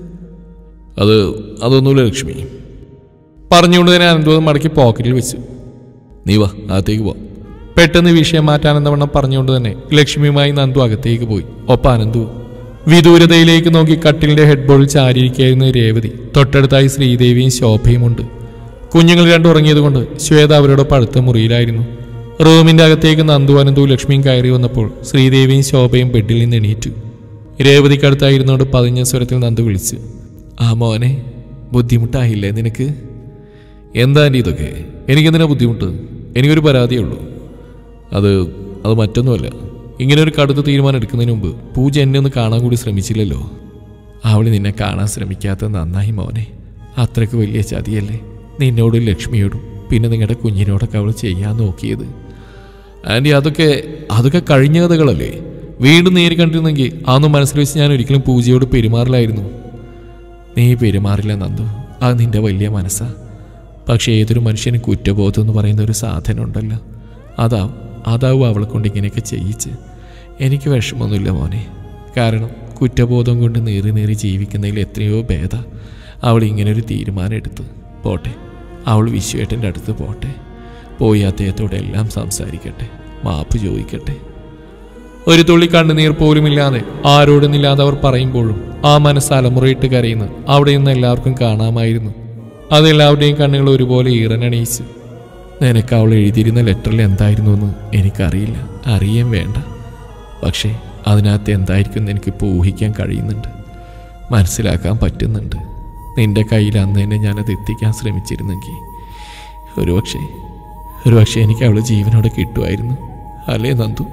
അത് അതൊന്നുമില്ല ലക്ഷ്മി പറഞ്ഞുകൊണ്ട് തന്നെ അനന്തു അത് മടക്കി പോക്കറ്റിൽ വെച്ചു നീ വാ അകത്തേക്ക് പോ പെട്ടെന്ന് വിഷയം മാറ്റാനെന്നവണ്ണം പറഞ്ഞുകൊണ്ട് തന്നെ ലക്ഷ്മിയുമായി നന്ദു അകത്തേക്ക് പോയി ഒപ്പം അനന്തു വിദൂരതയിലേക്ക് നോക്കി കട്ടിലിന്റെ ഹെഡ് ബോളിൽ ചാരിയിരിക്കുകയായിരുന്ന രേവതി തൊട്ടടുത്തായി ശ്രീദേവിയും ശോഭയുമുണ്ട് കുഞ്ഞുങ്ങൾ രണ്ടും ഉറങ്ങിയതുകൊണ്ട് ശ്വേത അവരുടെ പഴുത്ത മുറിയിലായിരുന്നു റൂമിന്റെ അകത്തേക്ക് നന്ദു അനന്തു ലക്ഷ്മിയും കയറി വന്നപ്പോൾ ശ്രീദേവിയും ശോഭയും ബെഡിൽ നിന്ന് എണീറ്റു രേവതിക്കടുത്തായിരുന്നോണ്ട് പതിഞ്ഞ സ്വരത്തിൽ നന്ദു വിളിച്ചു ആ മോനെ ബുദ്ധിമുട്ടായില്ലേ നിനക്ക് എന്താ ആൻറ്റി ഇതൊക്കെ എനിക്കെന്തിനാ ബുദ്ധിമുട്ട് എനിക്കൊരു പരാതിയേ ഉള്ളൂ അത് അത് മറ്റൊന്നുമല്ല ഇങ്ങനെ ഒരു കടുത്ത തീരുമാനം എടുക്കുന്നതിന് മുമ്പ് പൂജ എന്നെ ഒന്ന് കാണാൻ കൂടി ശ്രമിച്ചില്ലല്ലോ അവൾ നിന്നെ കാണാൻ ശ്രമിക്കാത്തത് നന്നായി മോനെ അത്രയ്ക്ക് വലിയ ചതിയല്ലേ നിന്നോടും ലക്ഷ്മിയോടും പിന്നെ നിങ്ങളുടെ കുഞ്ഞിനോടൊക്കെ അവൾ ചെയ്യാൻ നോക്കിയത് ആൻറ്റി അതൊക്കെ അതൊക്കെ കഴിഞ്ഞ കഥകളല്ലേ വീണ്ടും നേരി കണ്ടിരുന്നെങ്കിൽ അതൊന്നും മനസ്സിൽ വെച്ച് ഞാൻ ഒരിക്കലും പൂജയോട് പെരുമാറില്ലായിരുന്നു നീ പെരുമാറില്ല നന്ദു അത് നിന്റെ വലിയ മനസ്സാ പക്ഷേ ഏതൊരു മനുഷ്യനും കുറ്റബോധം എന്ന് പറയുന്ന ഒരു സാധനം ഉണ്ടല്ലോ അതാവും അതാവും അവളെ കൊണ്ട് ഇങ്ങനെയൊക്കെ ചെയ്യിച്ച് എനിക്ക് വിഷമമൊന്നുമില്ല മോനെ കാരണം കുറ്റബോധം കൊണ്ട് നീറി നീറി ജീവിക്കുന്നതിൽ എത്രയോ ഭേദ അവൾ ഇങ്ങനൊരു തീരുമാനം എടുത്ത് പോട്ടെ അവൾ വിശ്വേട്ടൻ്റെ അടുത്ത് പോട്ടെ പോയി അദ്ദേഹത്തോടെ എല്ലാം സംസാരിക്കട്ടെ മാപ്പ് ചോദിക്കട്ടെ ഒരു തുള്ളി കണ്ണുനീർ പോലുമില്ലാതെ ആരോടുന്നില്ലാതെ അവർ പറയുമ്പോഴും ആ മനസ്സ് അലമുറയിട്ട് കരയുന്നു അവിടെ നിന്ന് എല്ലാവർക്കും കാണാമായിരുന്നു അതെല്ലാവരുടെയും കണ്ണുകൾ ഒരുപോലെ ഈറനണിയിച്ചു നിനക്ക് അവൾ എഴുതിയിരുന്ന ലെറ്ററിൽ എന്തായിരുന്നു എന്ന് എനിക്കറിയില്ല അറിയാൻ വേണ്ട പക്ഷേ അതിനകത്ത് എന്തായിരിക്കും എന്ന് എനിക്കിപ്പോൾ ഊഹിക്കാൻ കഴിയുന്നുണ്ട് മനസ്സിലാക്കാൻ പറ്റുന്നുണ്ട് നിന്റെ കയ്യിൽ അന്ന് തന്നെ ഞാനത് എത്തിക്കാൻ ശ്രമിച്ചിരുന്നെങ്കിൽ ഒരുപക്ഷെ ഒരുപക്ഷെ എനിക്ക് അവൾ ജീവനോടെ കിട്ടുമായിരുന്നു അല്ലേ നന്ദു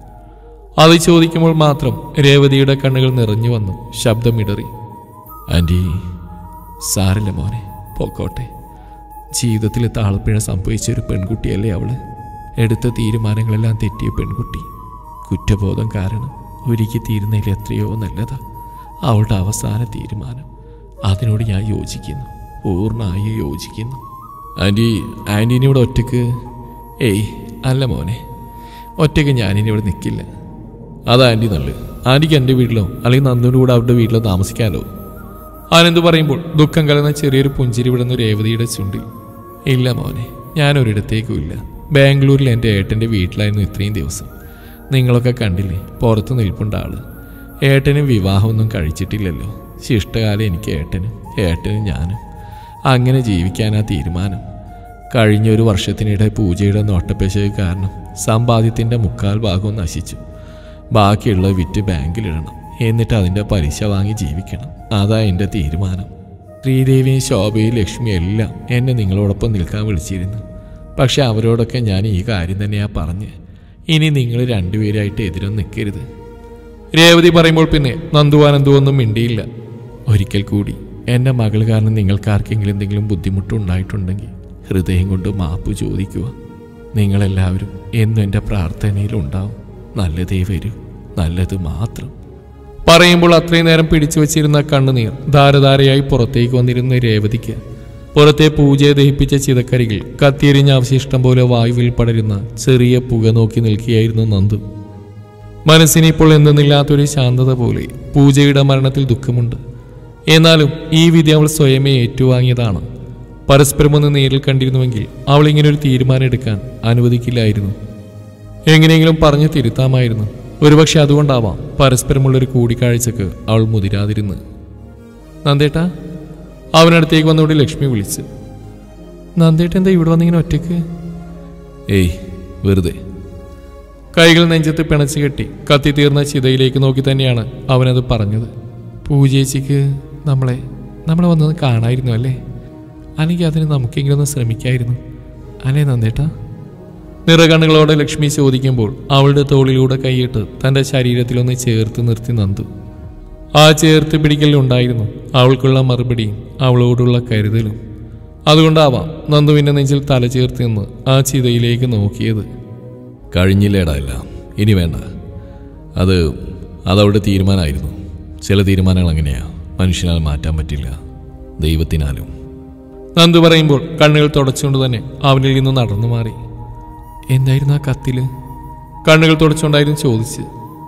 അത് ചോദിക്കുമ്പോൾ മാത്രം രേവതിയുടെ കണ്ണുകൾ നിറഞ്ഞു വന്നു ശബ്ദമിടറി ആൻറ്റി സാറില്ല മോനെ പൊക്കോട്ടെ ജീവിതത്തിൽ താളപ്പിഴ സംഭവിച്ച ഒരു പെൺകുട്ടിയല്ലേ അവള് എടുത്ത തീരുമാനങ്ങളെല്ലാം തെറ്റിയ പെൺകുട്ടി കുറ്റബോധം കാരണം ഒരുക്കി തീരുന്നതിൽ എത്രയോ നല്ലതാ അവളുടെ അവസാന തീരുമാനം അതിനോട് ഞാൻ യോജിക്കുന്നു പൂർണ്ണമായി യോജിക്കുന്നു ആൻറ്റി ആൻറ്റീനെ ഇവിടെ ഒറ്റക്ക് ഏയ് അല്ല മോനെ ഒറ്റയ്ക്ക് ഞാനിനി ഇവിടെ നിൽക്കില്ല അതാ ആൻറ്റി നല്ലത് ആൻറ്റിക്ക് എൻ്റെ വീട്ടിലോ അല്ലെങ്കിൽ നന്ദുവിൻ്റെ കൂടെ അവരുടെ വീട്ടിലോ താമസിക്കാമല്ലോ ആനന്ദ് പറയുമ്പോൾ ദുഃഖം കലർന്ന ചെറിയൊരു പുഞ്ചിരി വിടുന്ന രേവതിയുടെ ചുണ്ടിൽ ഇല്ല മോനെ ഞാൻ ഒരിടത്തേക്കും ഇല്ല ബാംഗ്ലൂരിൽ എൻ്റെ ഏട്ടൻ്റെ വീട്ടിലായിരുന്നു ഇത്രയും ദിവസം നിങ്ങളൊക്കെ കണ്ടില്ലേ പുറത്ത് നിൽപ്പുണ്ട് ആള് ഏട്ടന് വിവാഹമൊന്നും കഴിച്ചിട്ടില്ലല്ലോ ശിഷ്ടകാലം എനിക്ക് ഏട്ടനും ഏട്ടനും ഞാനും അങ്ങനെ ജീവിക്കാനാ തീരുമാനം കഴിഞ്ഞ ഒരു വർഷത്തിനിടെ പൂജയുടെ നോട്ടപ്പശക് കാരണം സമ്പാദ്യത്തിൻ്റെ മുക്കാൽ ഭാഗവും നശിച്ചു ബാക്കിയുള്ളത് വിറ്റ് ബാങ്കിലിടണം എന്നിട്ട് അതിൻ്റെ പലിശ വാങ്ങി ജീവിക്കണം അതാ എൻ്റെ തീരുമാനം ശ്രീദേവിയും ശോഭയും ലക്ഷ്മിയും എല്ലാം എന്നെ നിങ്ങളോടൊപ്പം നിൽക്കാൻ വിളിച്ചിരുന്നു പക്ഷെ അവരോടൊക്കെ ഞാൻ ഈ കാര്യം തന്നെയാ പറഞ്ഞ് ഇനി നിങ്ങൾ രണ്ടുപേരായിട്ട് എതിരൊന്നും നിൽക്കരുത് രേവതി പറയുമ്പോൾ പിന്നെ നന്ദുവാനന്ദു ഒന്നും മിണ്ടിയില്ല ഒരിക്കൽ കൂടി എൻ്റെ മകൾ കാരണം നിങ്ങൾക്ക് ആർക്കെങ്കിലും എന്തെങ്കിലും ബുദ്ധിമുട്ടുണ്ടായിട്ടുണ്ടെങ്കിൽ ഹൃദയം കൊണ്ട് മാപ്പ് ചോദിക്കുക നിങ്ങളെല്ലാവരും എന്നും എൻ്റെ പ്രാർത്ഥനയിലുണ്ടാവും നല്ലതേ വരൂ നല്ലത് മാത്രം പറയുമ്പോൾ അത്രയും നേരം പിടിച്ചു വച്ചിരുന്ന കണ്ണുനീർ ധാരധാരയായി പുറത്തേക്ക് വന്നിരുന്ന രേവതിക്ക് പുറത്തെ പൂജയെ ദഹിപ്പിച്ച ചിതക്കരികൾ കത്തിയെരിഞ്ഞ അവശിഷ്ടം പോലെ വായുവിൽ പടരുന്ന ചെറിയ പുക നോക്കി നിൽക്കുകയായിരുന്നു നന്ദു മനസ്സിന് ഇപ്പോൾ എന്തെന്നില്ലാത്തൊരു ശാന്തത പോലെ പൂജയുടെ മരണത്തിൽ ദുഃഖമുണ്ട് എന്നാലും ഈ വിധി അവൾ സ്വയമേ ഏറ്റുവാങ്ങിയതാണ് പരസ്പരമൊന്ന് നേരിൽ കണ്ടിരുന്നുവെങ്കിൽ അവൾ ഇങ്ങനെ ഒരു തീരുമാനം എടുക്കാൻ അനുവദിക്കില്ലായിരുന്നു എങ്ങനെയെങ്കിലും പറഞ്ഞു തിരുത്താമായിരുന്നു ഒരുപക്ഷെ അതുകൊണ്ടാവാം പരസ്പരമുള്ളൊരു കൂടിക്കാഴ്ചക്ക് അവൾ മുതിരാതിരുന്ന് നന്ദേട്ടാ അവനടുത്തേക്ക് വന്നുകൊണ്ട് ലക്ഷ്മി വിളിച്ചു നന്ദേട്ട എന്താ ഇവിടെ വന്നിങ്ങനെ ഒറ്റയ്ക്ക് ഏയ് വെറുതെ കൈകൾ നെഞ്ചത്ത് പിണച്ചു കെട്ടി കത്തി തീർന്ന ചിതയിലേക്ക് നോക്കി തന്നെയാണ് അവനത് പറഞ്ഞത് പൂജേച്ചിക്ക് നമ്മളെ നമ്മളെ വന്നത് കാണായിരുന്നു അല്ലേ അല്ലെങ്കിൽ അതിന് നമുക്കെങ്കിലും ഒന്ന് ശ്രമിക്കായിരുന്നു അല്ലേ നന്ദേട്ടാ നിറകണ്ണുകളോടെ ലക്ഷ്മി ചോദിക്കുമ്പോൾ അവളുടെ തോളിലൂടെ കൈയിട്ട് തന്റെ ശരീരത്തിലൊന്ന് ചേർത്ത് നിർത്തി നന്ദു ആ ചേർത്ത് പിടിക്കലുണ്ടായിരുന്നു അവൾക്കുള്ള മറുപടിയും അവളോടുള്ള കരുതലും അതുകൊണ്ടാവാം നന്ദുവിന്റെ നെഞ്ചിൽ തല ചേർത്ത് നിന്ന് ആ ചിതയിലേക്ക് നോക്കിയത് കഴിഞ്ഞില്ലേടാ എല്ലാം ഇനി വേണ്ട അത് അതവളുടെ തീരുമാനമായിരുന്നു ചില തീരുമാനങ്ങൾ അങ്ങനെയാ മനുഷ്യനാൽ മാറ്റാൻ പറ്റില്ല ദൈവത്തിനാലും നന്ദു പറയുമ്പോൾ കണ്ണുകൾ തുടച്ചുകൊണ്ട് തന്നെ അവനിൽ നിന്ന് നടന്നു മാറി എന്തായിരുന്നു ആ കത്തില് കണ്ണുകൾ തുടച്ചുകൊണ്ടായിരുന്നു ചോദിച്ച്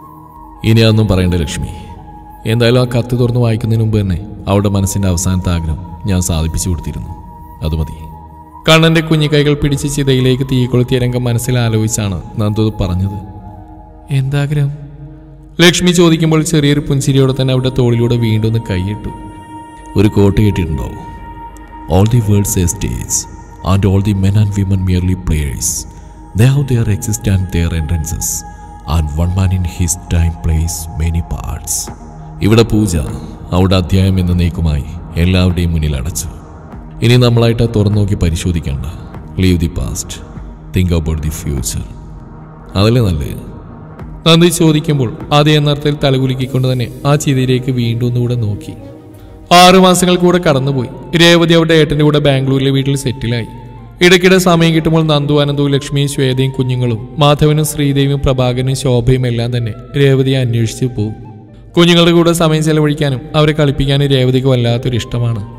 ഇനി അതൊന്നും പറയണ്ട ലക്ഷ്മി എന്തായാലും ആ കത്ത് തുറന്ന് വായിക്കുന്നതിന് മുമ്പ് തന്നെ അവളുടെ മനസ്സിന്റെ അവസാനത്തെ ആഗ്രഹം ഞാൻ സാധിപ്പിച്ചു കൊടുത്തിരുന്നു അത് മതി കണ്ണന്റെ കുഞ്ഞു കൈകൾ പിടിച്ച് ചിതയിലേക്ക് തീ കൊളുത്തിയ രംഗം മനസ്സിൽ ആലോചിച്ചാണ് നന്ദു ഇത് പറഞ്ഞത് എന്താഗ്രഹം ലക്ഷ്മി ചോദിക്കുമ്പോൾ ചെറിയൊരു പുഞ്ചിരിയോടെ തന്നെ അവിടെ തോളിലൂടെ വീണ്ടും ഒന്ന് കൈയിട്ടു ഒരു കോട്ട് കേട്ടിട്ടുണ്ടോ all the world's a stage and all the men and women merely players they have their exits and their entrances and one man in his time plays many parts ഇവിടെ പൂജ അവിടെ അധ്യായം എന്ന നീക്കുമായി എല്ലാവരുടെയും മുന്നിൽ അടച്ചു ഇനി നമ്മളായിട്ട് അത് തുറന്നു നോക്കി പരിശോധിക്കണ്ട leave the past think about the future അതല്ലേ നല്ലത് നന്ദി ചോദിക്കുമ്പോൾ അതേ എന്നർത്ഥത്തിൽ തലകുലുക്കിക്കൊണ്ട് തന്നെ ആ ചിതയിലേക്ക് വീണ്ടും ഒന്നുകൂടെ നോക്കി ആറു മാസങ്ങൾ കൂടെ കടന്നുപോയി രേവതി അവരുടെ ഏട്ടന്റെ കൂടെ ബാംഗ്ലൂരിലെ വീട്ടിൽ സെറ്റിലായി ഇടയ്ക്കിടെ സമയം കിട്ടുമ്പോൾ നന്ദു അനന്തു ലക്ഷ്മിയും ശ്വേതയും കുഞ്ഞുങ്ങളും മാധവനും ശ്രീദേവിയും പ്രഭാകരനും ശോഭയും എല്ലാം തന്നെ രേവതിയെ അന്വേഷിച്ചു പോകും കുഞ്ഞുങ്ങളുടെ കൂടെ സമയം ചെലവഴിക്കാനും അവരെ കളിപ്പിക്കാനും രേവതിക്ക് വല്ലാത്തൊരു ഇഷ്ടമാണ്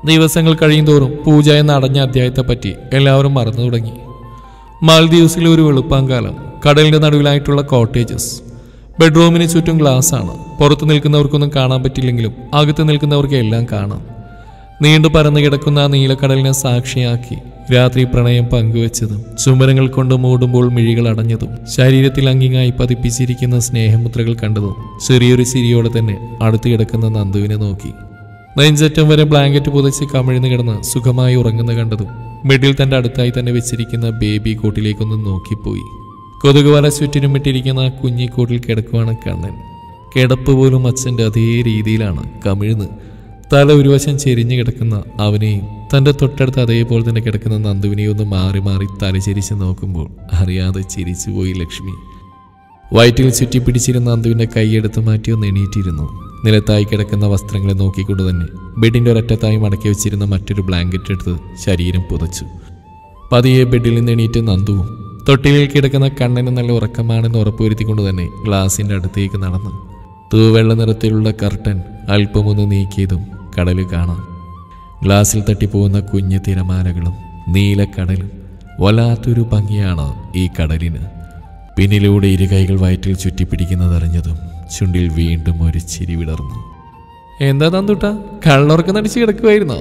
ദിവസങ്ങൾ കഴിയും തോറും പൂജ എന്ന അടഞ്ഞ അധ്യായത്തെപ്പറ്റി എല്ലാവരും മറന്നു തുടങ്ങി മാൽദീവ്സിലെ ഒരു വെളുപ്പാങ്കാലം കടലിന്റെ നടുവിലായിട്ടുള്ള കോട്ടേജസ് ബെഡ്റൂമിന് ചുറ്റും ഗ്ലാസ് ആണ് പുറത്തു നിൽക്കുന്നവർക്കൊന്നും കാണാൻ പറ്റില്ലെങ്കിലും അകത്ത് നിൽക്കുന്നവർക്ക് എല്ലാം കാണാം നീണ്ടു പരന്നു കിടക്കുന്ന ആ നീലക്കടലിനെ സാക്ഷിയാക്കി രാത്രി പ്രണയം പങ്കുവച്ചതും ചുമരങ്ങൾ കൊണ്ട് മൂടുമ്പോൾ മിഴികൾ അടഞ്ഞതും ശരീരത്തിൽ അങ്ങിങ്ങായി പതിപ്പിച്ചിരിക്കുന്ന സ്നേഹമുദ്രകൾ കണ്ടതും ചെറിയൊരു ചിരിയോടെ തന്നെ അടുത്ത് കിടക്കുന്ന നന്ദുവിനെ നോക്കി നെഞ്ചറ്റം വരെ ബ്ലാങ്കറ്റ് പുതച്ച് കമിഴ്ന്നു കിടന്ന് സുഖമായി ഉറങ്ങുന്ന കണ്ടതും ബെഡിൽ തന്റെ അടുത്തായി തന്നെ വെച്ചിരിക്കുന്ന ബേബി കോട്ടിലേക്കൊന്ന് നോക്കിപ്പോയി കൊതുക് വല ചുറ്റിനും ഇട്ടിരിക്കുന്ന ആ കുഞ്ഞിക്കോട്ടിൽ കിടക്കുവാണ് കണ്ണൻ കിടപ്പ് പോലും അച്ഛൻ്റെ അതേ രീതിയിലാണ് കമിഴ്ന്ന് തല ഒരു വശം ചെരിഞ്ഞു കിടക്കുന്ന അവനെയും തൻ്റെ തൊട്ടടുത്ത് അതേപോലെ തന്നെ കിടക്കുന്ന നന്ദുവിനെയും ഒന്ന് മാറി മാറി തലചരിച്ച് നോക്കുമ്പോൾ അറിയാതെ ചിരിച്ചുപോയി ലക്ഷ്മി വയറ്റിൽ ചുറ്റിപ്പിടിച്ചിരുന്ന നന്ദുവിൻ്റെ കൈയെടുത്ത് മാറ്റി ഒന്ന് എണീറ്റിരുന്നു നിലത്തായി കിടക്കുന്ന വസ്ത്രങ്ങളെ നോക്കിക്കൊണ്ട് തന്നെ ബെഡിൻ്റെ ഒരറ്റത്തായി മടക്കി വെച്ചിരുന്ന മറ്റൊരു ബ്ലാങ്കറ്റ് എടുത്ത് ശരീരം പുതച്ചു പതിയെ ബെഡിൽ നിന്ന് എണീറ്റ് നന്ദുവും തൊട്ടിലിൽ കിടക്കുന്ന കണ്ണന് നല്ല ഉറക്കമാണെന്ന് ഉറപ്പുവരുത്തിക്കൊണ്ട് തന്നെ ഗ്ലാസിൻ്റെ അടുത്തേക്ക് നടന്നു തൂവെള്ള നിറത്തിലുള്ള കർട്ടൻ അല്പമൊന്ന് നീക്കിയതും കടൽ കാണാം ഗ്ലാസിൽ തട്ടിപ്പോകുന്ന കുഞ്ഞു തിരമാലകളും നീലക്കടലും വല്ലാത്തൊരു ഭംഗിയാണ് ഈ കടലിന് പിന്നിലൂടെ ഇരു കൈകൾ വയറ്റിൽ ചുറ്റിപ്പിടിക്കുന്നതറിഞ്ഞതും ചുണ്ടിൽ വീണ്ടും ഒരു ചിരി വിടർന്നു എന്താ തന്തുട്ട കള്ളുറക്കം നടിച്ച് കിടക്കുമായിരുന്നോ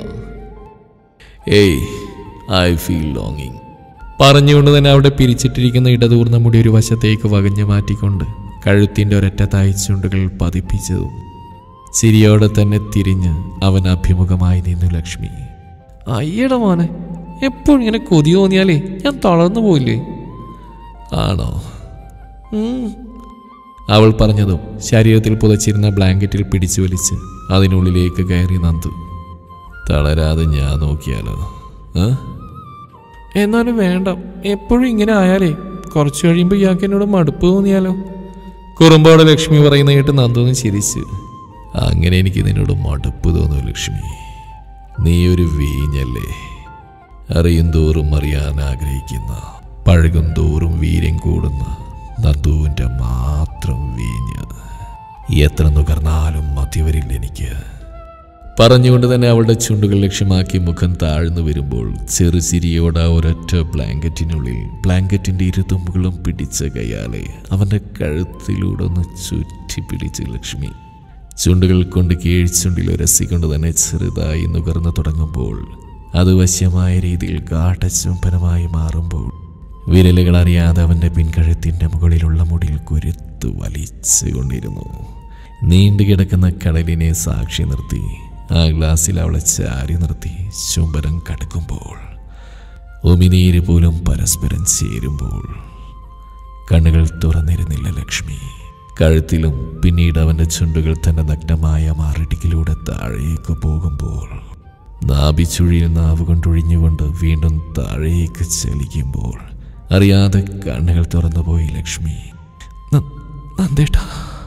ഏയ് ഐ ഫീൽ ലോങ്ങിങ് പറഞ്ഞുകൊണ്ട് തന്നെ അവിടെ പിരിച്ചിട്ടിരിക്കുന്ന ഇടതൂർന്ന മുടി ഒരു വശത്തേക്ക് വകഞ്ഞു മാറ്റിക്കൊണ്ട് കഴുത്തിൻ്റെ ഒരൊറ്റ തായ്ച്ചുണ്ടുകൾ പതിപ്പിച്ചതും ചിരിയോടെ തന്നെ തിരിഞ്ഞ് അവൻ അഭിമുഖമായി നിന്നു ലക്ഷ്മി അയ്യട മോനെ എപ്പോഴും ഇങ്ങനെ കൊതി തോന്നിയാലേ ഞാൻ തളർന്നു പോയില്ലേ ആണോ ഉം. അവൾ പറഞ്ഞതും ശരീരത്തിൽ പുതച്ചിരുന്ന ബ്ലാങ്കറ്റിൽ പിടിച്ചു വലിച്ച് അതിനുള്ളിലേക്ക് കയറി നന്ദു തളരാതെ ഞാൻ നോക്കിയാലോ ആ എന്നാലും വേണ്ട എപ്പോഴും ഇങ്ങനെ ആയാലേ കുറച്ചു കഴിയുമ്പോൾ ഇയാൾക്ക് എന്നോട് മടുപ്പ് തോന്നിയാലോ കുറുമ്പോടെ ലക്ഷ്മി പറയുന്ന കേട്ട് നന്ദൊന്ന് ചിരിച്ചു അങ്ങനെ എനിക്ക് നിന്നോട് മടുപ്പ് തോന്നും ലക്ഷ്മി നീ ഒരു വീഞ്ഞല്ലേ അറിയും തോറും അറിയാൻ ആഗ്രഹിക്കുന്ന പഴകും തോറും വീര്യം കൂടുന്ന നന്ദുവിൻ്റെ മാത്രം വീഞ്ഞ് എത്ര നുകർന്നാലും മതിവരില്ല എനിക്ക് പറഞ്ഞുകൊണ്ട് തന്നെ അവളുടെ ചുണ്ടുകൾ ലക്ഷ്യമാക്കി മുഖം താഴ്ന്നു വരുമ്പോൾ ചെറുചിരിയോടെ ആ ഒരൊറ്റ ബ്ലാങ്കറ്റിനുള്ളിൽ ബ്ലാങ്കറ്റിന്റെ ഇരുതുമ്പുകളും പിടിച്ച കയ്യാലെ അവന്റെ കഴുത്തിലൂടെ ഒന്ന് ചുറ്റി പിടിച്ച് ലക്ഷ്മി ചുണ്ടുകൾ കൊണ്ട് കീഴ്ച്ചുണ്ടിൽ ഉരസിക്കൊണ്ട് തന്നെ ചെറുതായി നുകർന്നു തുടങ്ങുമ്പോൾ അത് വശ്യമായ രീതിയിൽ ഗാഠചുംബനമായി മാറുമ്പോൾ വിരലുകൾ അറിയാതെ അവന്റെ പിൻകഴുത്തിന്റെ മുകളിലുള്ള മുടിയിൽ കുരുത്തു വലിച്ചുകൊണ്ടിരുന്നു നീണ്ടുകിടക്കുന്ന കടലിനെ സാക്ഷി നിർത്തി ആ ഗ്ലാസ്സിൽ അവളെ ചാരി നിർത്തി ചുംബനം കടക്കുമ്പോൾ ഉമിനീര് പോലും പരസ്പരം ചേരുമ്പോൾ കണ്ണുകൾ തുറന്നിരുന്നില്ല ലക്ഷ്മി കഴുത്തിലും പിന്നീട് അവന്റെ ചുണ്ടുകൾ തന്റെ നഗ്നമായ മാറിടിക്കിലൂടെ താഴേക്ക് പോകുമ്പോൾ നാഭിച്ചുഴിയിൽ നാവ് കൊണ്ടൊഴിഞ്ഞുകൊണ്ട് വീണ്ടും താഴേക്ക് ചലിക്കുമ്പോൾ അറിയാതെ കണ്ണുകൾ തുറന്നുപോയി ലക്ഷ്മി "ന- നന്ദേട്ടാ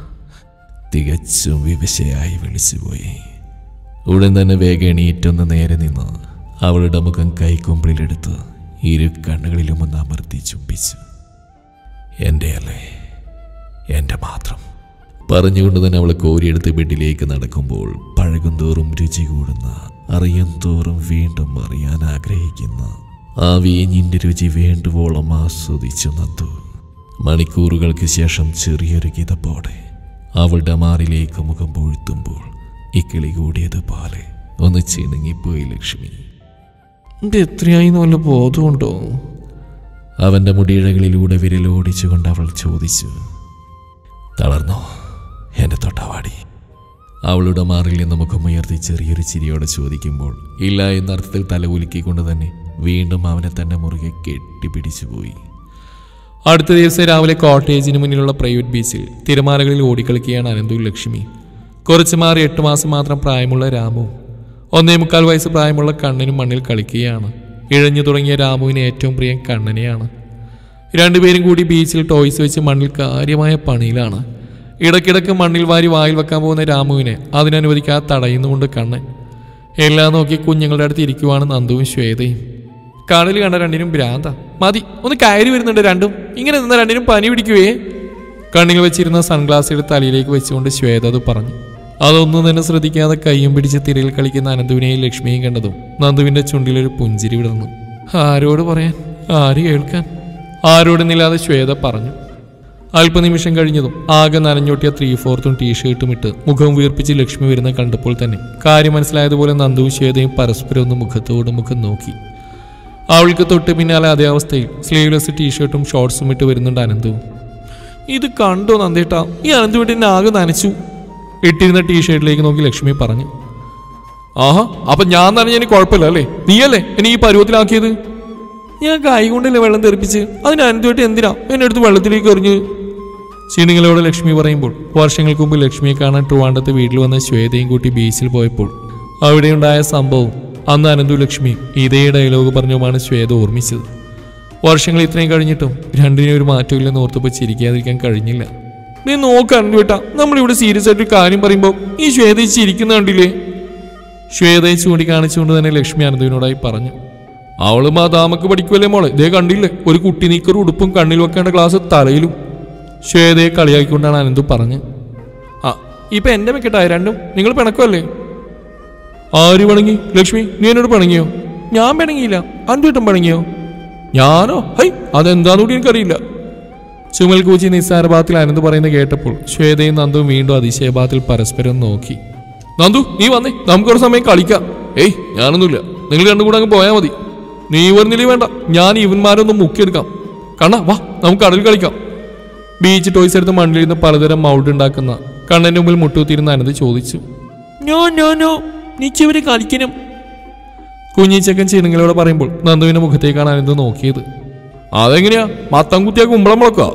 തികച്ചും വിവശയായി വിളിച്ചുപോയി ഉടൻ തന്നെ വേഗം എണീറ്റൊന്ന് നേരെ നിന്ന് അവളുടെ മുഖം കൈക്കുമ്പിളിലെടുത്ത് ഇരു കണ്ണുകളിലും ഒന്ന് അമർത്തി ചുംബിച്ചു എൻ്റെ അല്ലേ എൻ്റെ മാത്രം പറഞ്ഞുകൊണ്ട് തന്നെ അവൾ കോരിയെടുത്ത് ബെഡിലേക്ക് നടക്കുമ്പോൾ പഴകും തോറും രുചി കൂടുന്ന അറിയും തോറും വീണ്ടും അറിയാൻ ആഗ്രഹിക്കുന്ന ആ വീഞ്ഞിൻ്റെ രുചി വേണ്ടുവോളം ആസ്വദിച്ചു നന്ദു മണിക്കൂറുകൾക്ക് ശേഷം ചെറിയൊരു കിതപ്പോടെ അവളുടെ മാറിലേക്ക് മുഖം പൊഴുത്തുമ്പോൾ ഇക്കിളി കൂടിയതുപോലെ ഒന്ന് ചിണുങ്ങിപ്പോയി ലക്ഷ്മി ഇത് എത്രയായി നല്ല ബോധമുണ്ടോ അവന്റെ മുടിയിഴകളിലൂടെ വിരലോടിച്ചുകൊണ്ട് അവൾ ചോദിച്ചു തളർന്നോ എന്റെ തൊട്ടവാടി അവളുടെ മാറിൽ നിന്ന് മുഖമുയർത്തി ചെറിയൊരു ചിരിയോടെ ചോദിക്കുമ്പോൾ ഇല്ല എന്ന അർത്ഥത്തിൽ തലകുലുക്കിക്കൊണ്ട് തന്നെ വീണ്ടും അവനെ തന്നെ മുറുകെ കെട്ടിപ്പിടിച്ചു പോയി അടുത്ത ദിവസം രാവിലെ കോട്ടേജിന് മുന്നിലുള്ള പ്രൈവറ്റ് ബീച്ചിൽ തിരമാലകളിൽ ഓടിക്കളിക്കുകയാണ് അനന്തു ലക്ഷ്മി കുറച്ച് മാറി എട്ട് മാസം മാത്രം പ്രായമുള്ള രാമു ഒന്നേ മുക്കാൽ വയസ്സ് പ്രായമുള്ള കണ്ണനും മണ്ണിൽ കളിക്കുകയാണ് ഇഴഞ്ഞു തുടങ്ങിയ രാമുവിന് ഏറ്റവും പ്രിയം കണ്ണനെയാണ് രണ്ടുപേരും കൂടി ബീച്ചിൽ ടോയ്സ് വെച്ച് മണ്ണിൽ കാര്യമായ പണിയിലാണ് ഇടയ്ക്കിടയ്ക്ക് മണ്ണിൽ വാരി വായിൽ വെക്കാൻ പോകുന്ന രാമുവിനെ അതിനനുവദിക്കാതെ തടയുന്നുകൊണ്ട് കണ്ണൻ എല്ലാം നോക്കി കുഞ്ഞുങ്ങളുടെ അടുത്ത് ഇരിക്കുവാണ് നന്ദുവും ശ്വേതയും കടൽ കണ്ട രണ്ടിനും ഭ്രാന്ത മതി ഒന്ന് കയറി വരുന്നുണ്ട് രണ്ടും ഇങ്ങനെ നിന്ന രണ്ടിനും പനി പിടിക്കുവേ കണ്ണിൽ വെച്ചിരുന്ന സൺഗ്ലാസ് എടുത്ത് തലയിലേക്ക് വെച്ചുകൊണ്ട് ശ്വേത അത് പറഞ്ഞു അതൊന്നും തന്നെ ശ്രദ്ധിക്കാതെ കയ്യും പിടിച്ച് തിരയിൽ കളിക്കുന്ന അനന്തുവിനെയും ലക്ഷ്മിയെയും കണ്ടതും നന്ദുവിന്റെ ചുണ്ടിലൊരു പുഞ്ചിരി വിടർന്നു ആരോട് പറയാൻ ആര് കേൾക്കാൻ ആരോടെന്നില്ലാതെ ശ്വേത പറഞ്ഞു അല്പനിമിഷം കഴിഞ്ഞതും ആകെ നനഞ്ഞൊട്ടിയ ത്രീ ഫോർത്തും ടീഷർട്ടും ഇട്ട് മുഖം വീർപ്പിച്ച് ലക്ഷ്മി വരുന്ന കണ്ടപ്പോൾ തന്നെ കാര്യം മനസ്സിലായതുപോലെ നന്ദുവും ശ്വേതയും പരസ്പരം ഒന്ന് മുഖത്തോട് മുഖം നോക്കി അവൾക്ക് തൊട്ട് പിന്നാലെ അതേ അവസ്ഥയിൽ സ്ലീവ്ലെസ് ടീഷർട്ടും ഷോർട്സും ഇട്ട് വരുന്നുണ്ട് അനന്തവും ഇത് കണ്ടോ നന്ദേട്ടാ ഈ അനന്ത് വീട്ടിന്റെ ആകെ നനച്ചു ഇട്ടിരുന്ന ടീഷർട്ടിലേക്ക് നോക്കി ലക്ഷ്മി പറഞ്ഞു ആഹാ അപ്പൊ ഞാൻ നനഞ്ഞതിന് കുഴപ്പമില്ല അല്ലേ നീയല്ലേ എന്നെ ഈ പരുവത്തിലാക്കിയത് ഞാൻ കൈ കൊണ്ടല്ലേ വെള്ളം തെറിപ്പിച്ച് അതിന് അനന്തുമായിട്ട് എന്തിനാ എന്നെ അടുത്ത് വെള്ളത്തിലേക്ക് എറിഞ്ഞ് ചിണികളോട് ലക്ഷ്മി പറയുമ്പോൾ വർഷങ്ങൾക്ക് മുമ്പ് ലക്ഷ്മിയെ കാണാൻ ട്രിവാണ്ടത്ത് വീട്ടിൽ വന്ന ശ്വേതയും കൂട്ടി ബീച്ചിൽ പോയപ്പോൾ അവിടെയുണ്ടായ സംഭവം അന്ന് അനന്തു ലക്ഷ്മി ഇതേ ഡയലോഗ് പറഞ്ഞുമാണ് ശ്വേത ഓർമ്മിച്ചത് വർഷങ്ങൾ ഇത്രയും കഴിഞ്ഞിട്ടും രണ്ടിനും ഒരു മാറ്റമില്ലെന്ന് ഓർത്തപ്പോൾ ചിരിക്കാതിരിക്കാൻ കഴിഞ്ഞില്ല നീ നോക്കാൻ കേട്ടാ നമ്മളിവിടെ സീരിയസ് ആയിട്ട് ഒരു കാര്യം പറയുമ്പോൾ ഈ ശ്വേത ഈ ചിരിക്കുന്ന കണ്ടില്ലേ ശ്വേതയെ ചൂണ്ടിക്കാണിച്ചുകൊണ്ട് തന്നെ ലക്ഷ്മി അനന്തുവിനോടായി പറഞ്ഞു അവള് മാതാമക്ക് പഠിക്കുമല്ലേ മോളെ ഇതേ കണ്ടില്ലേ ഒരു കുട്ടി നീക്കർ ഉടുപ്പും കണ്ണിൽ വെക്കേണ്ട ഗ്ലാസ് തലയിലും ശ്വേതയെ കളിയാക്കിക്കൊണ്ടാണ് അനന്തു പറഞ്ഞ് ആ ഇപ്പൊ എന്റെ വെക്കട്ടായ രണ്ടും നിങ്ങൾ പിണക്കമല്ലേ ആര് പിണങ്ങി ലക്ഷ്മി നീ എന്നോട് പിണങ്ങിയോ ഞാൻ പിണങ്ങിയില്ല അൻപേട്ടൻ പിണങ്ങിയോ ഞാനോ ഹൈ അതെന്താന്ന് കൂടി എനിക്കറിയില്ല ചുമൽ കൂച്ചി നിസ്സാരഭാഗത്തിൽ അനന്ത് പറയുന്നത് കേട്ടപ്പോൾ ശ്വേതയും നന്ദുവും വീണ്ടും അതിശയഭാഗത്തിൽ പരസ്പരം നോക്കി നന്ദു നീ വന്നേ നമുക്കൊരു സമയം കളിക്കാം ഏയ് ഞാനൊന്നുമില്ല നിങ്ങൾ രണ്ടും കൂടെ അങ്ങ് പോയാൽ മതി നീ വരുന്നില്ലേ വേണ്ട ഞാൻ ഇവന്മാരൊന്നും മുക്കിയെടുക്കാം കണ്ണ വാ നമുക്ക് കടലിൽ കളിക്കാം ബീച്ച് ടോയ്സ് എടുത്ത് മണ്ണിലിരുന്ന് പലതരം മൗൾഡ് ഉണ്ടാക്കുന്ന കണ്ണന്റെ മുമ്പിൽ മുട്ടുകുത്തിയിരുന്ന അനന്ത് ചോദിച്ചു നോ നോ നോ നിച്ചവരെ കളിക്കണം കുഞ്ഞിച്ചക്കൻ ചിണുങ്ങളോട് പറയുമ്പോൾ നന്ദുവിന്റെ മുഖത്തേക്കാണ് അനന്ത് നോക്കിയത് അതെങ്ങനെയാ മത്തം കുത്തിയാ കുമ്പളം മുളക്കുക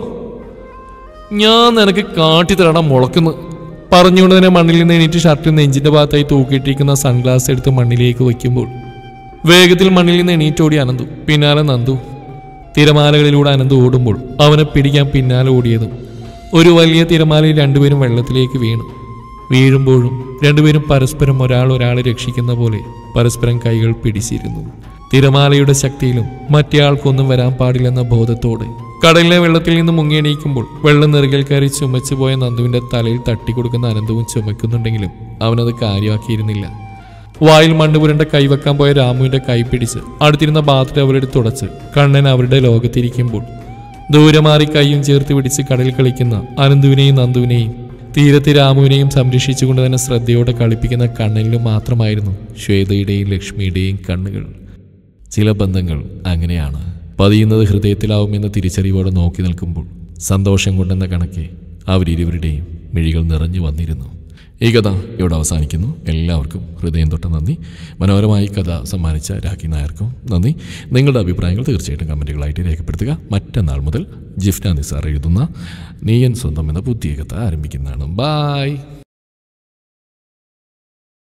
ഞാൻ നിനക്ക് കാട്ടിത്തരണം മുളക്കുന്നു പറഞ്ഞുകൊണ്ട് തന്നെ മണ്ണിൽ നിന്ന് എണീറ്റ് ഷർട്ടിൽ നെഞ്ചിന്റെ ഭാഗത്തായി തൂക്കിയിട്ടിരിക്കുന്ന സൺഗ്ലാസ് എടുത്ത് മണ്ണിലേക്ക് വയ്ക്കുമ്പോൾ വേഗത്തിൽ മണ്ണിൽ നിന്ന് എണീറ്റോടി അനന്തു പിന്നാലെ നന്ദു തിരമാലകളിലൂടെ അനന്ത് ഓടുമ്പോൾ അവനെ പിടിക്കാൻ പിന്നാലെ ഓടിയതും ഒരു വലിയ തിരമാലയിൽ രണ്ടുപേരും വെള്ളത്തിലേക്ക് വീണു വീഴുമ്പോഴും രണ്ടുപേരും പരസ്പരം ഒരാൾ ഒരാളെ രക്ഷിക്കുന്ന പോലെ പരസ്പരം കൈകൾ പിടിച്ചിരുന്നു തിരമാലയുടെ ശക്തിയിലും മറ്റേയാൾക്കൊന്നും വരാൻ പാടില്ലെന്ന ബോധത്തോടെ കടലിലെ വെള്ളത്തിൽ നിന്ന് മുങ്ങിയെണീക്കുമ്പോൾ വെള്ളം നെറുകൽ കയറി ചുമച്ചു പോയ നന്ദുവിന്റെ തലയിൽ തട്ടിക്കൊടുക്കുന്ന അനന്തവും ചുമക്കുന്നുണ്ടെങ്കിലും അവനത് കാര്യമാക്കിയിരുന്നില്ല വായിൽ മണ്ണ് പുരണ്ട കൈവെക്കാൻ പോയ രാമുവിന്റെ കൈ പിടിച്ച് അടുത്തിരുന്ന ബാത്ത് അവരുടെ തുടച്ച് കണ്ണൻ അവരുടെ ലോകത്തിരിക്കുമ്പോൾ ദൂരെ മാറി കൈയും ചേർത്ത് പിടിച്ച് കടലിൽ കളിക്കുന്ന അനന്തുവിനെയും നന്ദുവിനെയും തീരത്ത് രാമുവിനെയും സംരക്ഷിച്ചുകൊണ്ട് തന്നെ ശ്രദ്ധയോടെ കളിപ്പിക്കുന്ന കണ്ണനിലും മാത്രമായിരുന്നു ശ്വേതയുടെയും ലക്ഷ്മിയുടെയും കണ്ണുകൾ ചില ബന്ധങ്ങൾ അങ്ങനെയാണ് പതിയുന്നത് ഹൃദയത്തിലാവുമെന്ന തിരിച്ചറിവോടെ നോക്കി നിൽക്കുമ്പോൾ സന്തോഷം കൊണ്ടെന്ന കണക്കെ അവരിരുവരുടെയും മിഴികൾ നിറഞ്ഞു വന്നിരുന്നു ഈ കഥ ഇവിടെ അവസാനിക്കുന്നു എല്ലാവർക്കും ഹൃദയം തൊട്ട നന്ദി മനോഹരമായി കഥ സമ്മാനിച്ച രാഖി നായർക്കും നന്ദി നിങ്ങളുടെ അഭിപ്രായങ്ങൾ തീർച്ചയായിട്ടും കമൻറ്റുകളായിട്ട് രേഖപ്പെടുത്തുക മറ്റന്നാൾ മുതൽ ജിഫ്ന നിസാർ എഴുതുന്ന നീയൻ സ്വന്തം എന്ന പുതിയ കഥ ആരംഭിക്കുന്നതാണ് ബായ്